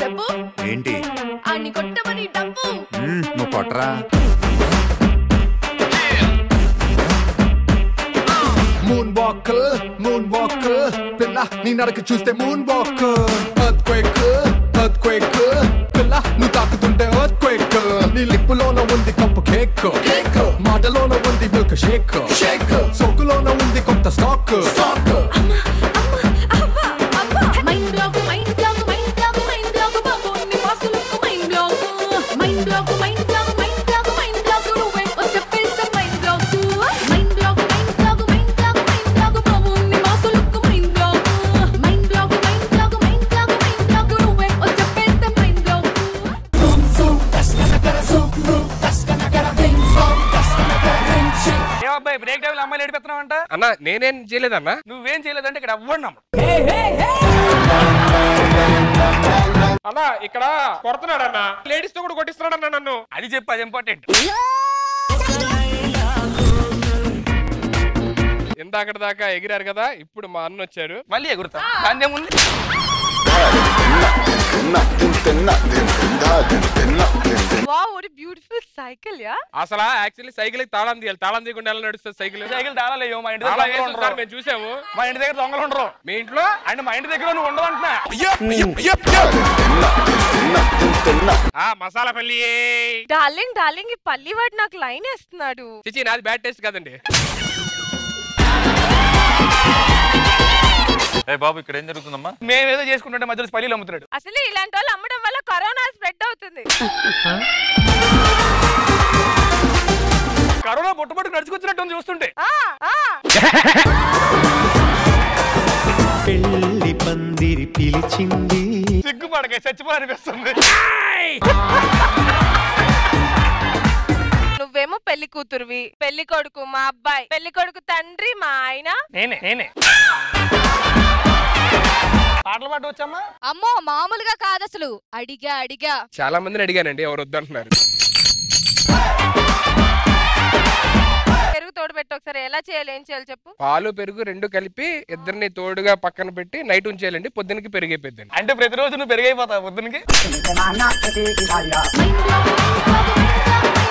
చెప్పు ఏంటి అన్ని కొట్టమని డబ్బు మ్మ్, నువ్వు కొట్టరా మూన్ వాక్ మూన్ వాక్ పిల్ల నీ నడక చూస్తే moonwalk earthquake earthquake పిల్ల నువ్వు తాకుతుంటే ఎర్త్ క్వేక్ నీ లిప్పులోన ఉంది కప్పు కేక్ మాటలోన ఉంది మిల్క్ షేక్ షేక్ సోకులోన ఉంది కొత్త stock stock mind block mind block mind block mind block బాబు నీ మాసులకు mind block mind block mind block mind block mind block నువ్వే వచ్చే face mind block mind block mind block mind block mind block బాబు నీ మాసులకు mind block mind block mind block mind block mind block నువ్వే వచ్చే face mind black ఏ అబ్బాయి break time అమ్మాయిలు ఏడిపెత్తున్నావంట అన్న నేనేం చేయలేదన్నా నువ్వేం చేయలేదంటే ఇక్కడ ఎవ్వడు నమ్మడు అన్న ఇక్కడ కొడుతున్నాడు అన్న లేడీస్ తో కూడా కొట్టిస్తున్నాడు అన్న నన్ను అది చెప్పు అది ఇంపార్టెంట్ ఇందాకటి దాకా ఎగిరారు కదా ఇప్పుడు మా అన్న వచ్చాడు మళ్ళీ ఎగురుతా దాని ఏముంది wow what beautiful cycle yeah అసలు యాక్చువల్లీ సైకిల్ తాళం తీయాలి తాళం తీయకుండా ఎలా నడుస్తుంది సైకిల్ సైకిల్ తాళలేవు మా ఇంటి దగ్గర తాళం దొంగలు వేసి ఉండరు. సార్ మేము చూసాము మా ఇంటి దగ్గర దొంగలు ఉండరు మీ ఇంట్లో అంటే మా ఇంటి దగ్గర నువ్వు ఉండవు అంటున్నా ఆ మసాలా పల్లి డార్లింగ్ డార్లింగ్ ఈ పల్లి వాడు నాకు లైన్ వేస్తున్నాడు చిచి నాది బ్యాడ్ టేస్ట్ కదండి ఏ బాబు ఇక్కడ ఏం జరుగుతుందమ్మా మేమేదో చేసుకుంటుంటే మధ్యలో పల్లీలు అమ్ముతున్నాడు అసలు ఇలాంటి వాళ్ళు అమ్మడం వల్ల కరోనా స్ప్రెడ్ అవుతుంది కరోనా బొట్టుబొట్టు నడుచుకొచ్చినట్టు ఉంది చూస్తుంటే ఆ, ఆ. పెళ్లి పందిరి పిలిచింది సిగ్గుపడక చచ్చిపోవాలనిపిస్తుంది నువ్వేమో పెళ్లి కూతురువి పెళ్లి కొడుకు మా అబ్బాయి పెళ్లి కొడుకు తండ్రి మా ఆయన నేనే నేనే పాటలు పాట వచ్చామా అమ్మో మామూలుగా కాదు అసలు అడిగా అడిగా చాలా మందిని అడిగానండి ఎవరు వద్దంటున్నారు పెరుగు తోడు పెట్టి ఒకసారి ఎలా చేయాలి ఏం చేయాలి చెప్పు పాలు పెరుగు రెండు కలిపి ఇద్దరిని తోడుగా పక్కన పెట్టి నైట్ ఉంచేయాలండి పొద్దునకి పెరిగైపోద్దండి అంటే ప్రతిరోజు నువ్వు పెరిగైపోతావు పొద్దునకి mind block mind block mind black